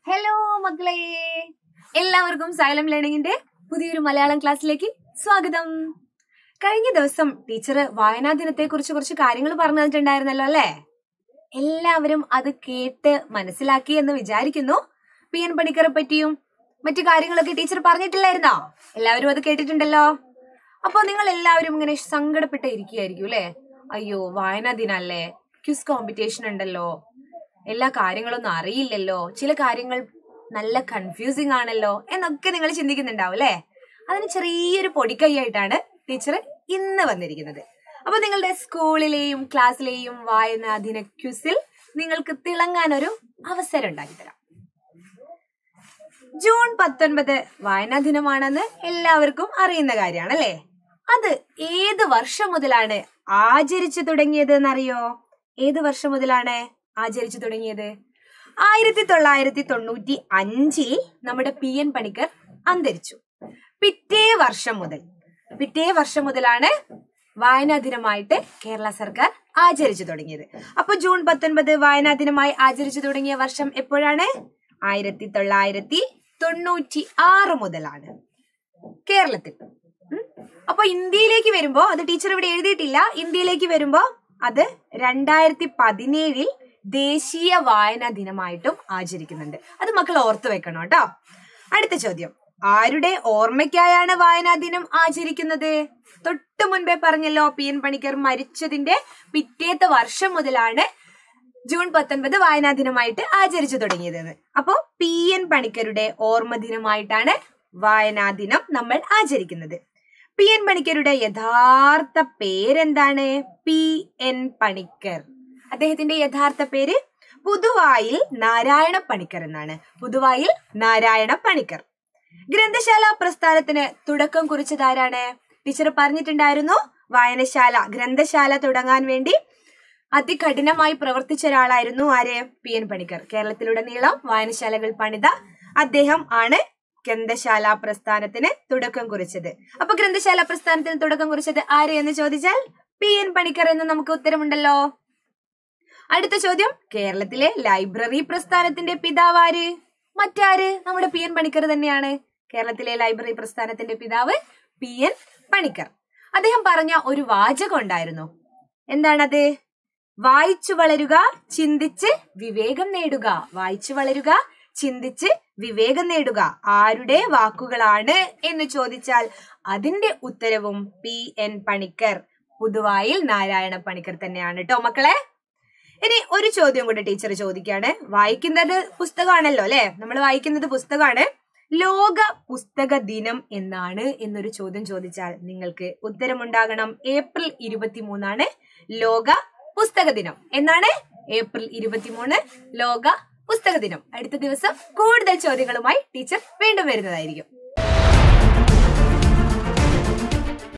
Hello മക്കളെ എല്ലാവർക്കും xylem ലേണിംഗിന്റെ പുതിയൊരു മലയാളം ക്ലാസ്സിലേക്ക് സ്വാഗതം കഴിഞ്ഞ ദിവസം ടീച്ചർ വായനാ ദിനത്തെ കുറിച്ച് കുറച്ച് കാര്യങ്ങൾ പറഞ്ഞു തന്നിട്ടുണ്ടായിരുന്നല്ലോ അല്ലേ എല്ലാവരും അത് കേട്ട് മനസ്സിലാക്കി എന്ന് വിചാരിക്കുന്നു പി എൻ പണിക്കറെ പറ്റിയും മറ്റു കാര്യങ്ങളൊക്കെ ടീച്ചർ പറഞ്ഞിട്ടില്ലായിരുന്നോ എല്ലാവരും അത് കേട്ടിട്ടുണ്ടല്ലോ അപ്പോൾ നിങ്ങൾ എല്ലാവരും ഇങ്ങനെ സങ്കടപ്പെട്ട് ഇരിക്കുകയായിരിക്കും അല്ലേ അയ്യോ വായനാ ദിനല്ലേ ക്വിസ് കോമ്പറ്റീഷൻ ഉണ്ടല്ലോ എല്ലാ കാര്യങ്ങളൊന്നും അറിയില്ലല്ലോ ചില കാര്യങ്ങൾ നല്ല കൺഫ്യൂസിങ് ആണല്ലോ എന്നൊക്കെ നിങ്ങൾ ചിന്തിക്കുന്നുണ്ടാവും അല്ലേ അതിന് ചെറിയൊരു പൊടിക്കൈയായിട്ടാണ് ടീച്ചർ ഇന്ന് വന്നിരിക്കുന്നത് അപ്പൊ നിങ്ങളുടെ സ്കൂളിലെയും ക്ലാസ്സിലെയും വായനാ ദിന ക്യൂസിൽ നിങ്ങൾക്ക് തിളങ്ങാൻ ഒരു അവസരം ഉണ്ടാക്കി തരാം ജൂൺ പത്തൊൻപത് വായനാ ദിനമാണെന്ന് എല്ലാവർക്കും അറിയുന്ന കാര്യമാണ് അല്ലേ അത് ഏത് വർഷം മുതലാണ് ആചരിച്ചു തുടങ്ങിയത് എന്നറിയോ ഏത് വർഷം മുതലാണ് ആചരിച്ചു തുടങ്ങിയത് ആയിരത്തി തൊള്ളായിരത്തി തൊണ്ണൂറ്റി അഞ്ചിൽ നമ്മുടെ പി എൻ പണിക്കർ അന്തരിച്ചു പിറ്റേ വർഷം മുതൽ പിറ്റേ വർഷം മുതലാണ് വായനാ ദിനമായിട്ട് കേരള സർക്കാർ ആചരിച്ചു തുടങ്ങിയത് അപ്പൊ ജൂൺ പത്തൊൻപത് വായനാ ദിനമായി ആചരിച്ചു തുടങ്ങിയ വർഷം എപ്പോഴാണ് ആയിരത്തി തൊള്ളായിരത്തി തൊണ്ണൂറ്റി ആറ് മുതലാണ് കേരളത്തിൽ ഉം. അപ്പൊ ഇന്ത്യയിലേക്ക് വരുമ്പോ അത് ടീച്ചർ ഇവിടെ എഴുതിയിട്ടില്ല ഇന്ത്യയിലേക്ക് വരുമ്പോ അത് രണ്ടായിരത്തി പതിനേഴിൽ ദേശീയ വായനാ ദിനമായിട്ടും ആചരിക്കുന്നുണ്ട് അത് മക്കൾ ഓർത്തു വെക്കണം കേട്ടോ അടുത്ത ചോദ്യം ആരുടെ ഓർമ്മയ്ക്കായാണ് വായനാ ദിനം ആചരിക്കുന്നത് തൊട്ടു മുൻപേ പറഞ്ഞല്ലോ പി എൻ പണിക്കർ മരിച്ചതിന്റെ പിറ്റേത്തെ വർഷം മുതലാണ് ജൂൺ പത്തൊൻപത് വായനാ ദിനമായിട്ട് ആചരിച്ചു തുടങ്ങിയത് അപ്പോ പി എൻ പണിക്കരുടെ ഓർമ്മ ദിനമായിട്ടാണ് വായനാ ദിനം നമ്മൾ ആചരിക്കുന്നത് പി എൻ പണിക്കരുടെ യഥാർത്ഥ പേരെന്താണ് പി എൻ പണിക്കർ അദ്ദേഹത്തിന്റെ യഥാർത്ഥ പേര് പുതുവായിൽ നാരായണ പണിക്കർ എന്നാണ് പുതുവായിൽ നാരായണ പണിക്കർ ഗ്രന്ഥശാല പ്രസ്ഥാനത്തിന് തുടക്കം കുറിച്ചതാരാണ് ടീച്ചർ പറഞ്ഞിട്ടുണ്ടായിരുന്നു വായനശാല ഗ്രന്ഥശാല തുടങ്ങാൻ വേണ്ടി അതികഠിനമായി പ്രവർത്തിച്ച ഒരാളായിരുന്നു ആര് പി എൻ പണിക്കർ കേരളത്തിലുടനീളം വായനശാലകൾ പണിത അദ്ദേഹം ആണ് ഗ്രന്ഥശാല പ്രസ്ഥാനത്തിന് തുടക്കം കുറിച്ചത് അപ്പൊ ഗ്രന്ഥശാല പ്രസ്ഥാനത്തിന് തുടക്കം കുറിച്ചത് ആര് എന്ന് ചോദിച്ചാൽ പി എൻ പണിക്കർ എന്ന് നമുക്ക് ഉത്തരമുണ്ടല്ലോ അടുത്ത ചോദ്യം കേരളത്തിലെ ലൈബ്രറി പ്രസ്ഥാനത്തിന്റെ പിതാവ് ആര് മറ്റാര് നമ്മുടെ പി എൻ പണിക്കർ തന്നെയാണ് കേരളത്തിലെ ലൈബ്രറി പ്രസ്ഥാനത്തിന്റെ പിതാവ് പി എൻ പണിക്കർ അദ്ദേഹം പറഞ്ഞ ഒരു വാചകം ഉണ്ടായിരുന്നു എന്താണത് വായിച്ചു വളരുക ചിന്തിച്ച് വിവേകം നേടുക വായിച്ചു വളരുക ചിന്തിച്ച് വിവേകം നേടുക ആരുടെ വാക്കുകളാണ് എന്ന് ചോദിച്ചാൽ അതിന്റെ ഉത്തരവും പി എൻ പണിക്കർ പുതുവായിൽ നാരായണ പണിക്കർ തന്നെയാണ് കേട്ടോ മക്കളെ ഇനി ഒരു ചോദ്യം കൂടെ ടീച്ചർ ചോദിക്കാണ് വായിക്കുന്നത് പുസ്തകമാണല്ലോ അല്ലെ നമ്മൾ വായിക്കുന്നത് പുസ്തകമാണ് ലോക പുസ്തക ദിനം എന്നാണ് എന്നൊരു ചോദ്യം ചോദിച്ചാൽ നിങ്ങൾക്ക് ഉത്തരമുണ്ടാകണം ഏപ്രിൽ ഇരുപത്തിമൂന്നാണ് ലോക പുസ്തക ദിനം എന്നാണ് ഏപ്രിൽ ഇരുപത്തിമൂന്ന് ലോക പുസ്തക ദിനം അടുത്ത ദിവസം കൂടുതൽ ചോദ്യങ്ങളുമായി ടീച്ചർ വീണ്ടും വരുന്നതായിരിക്കും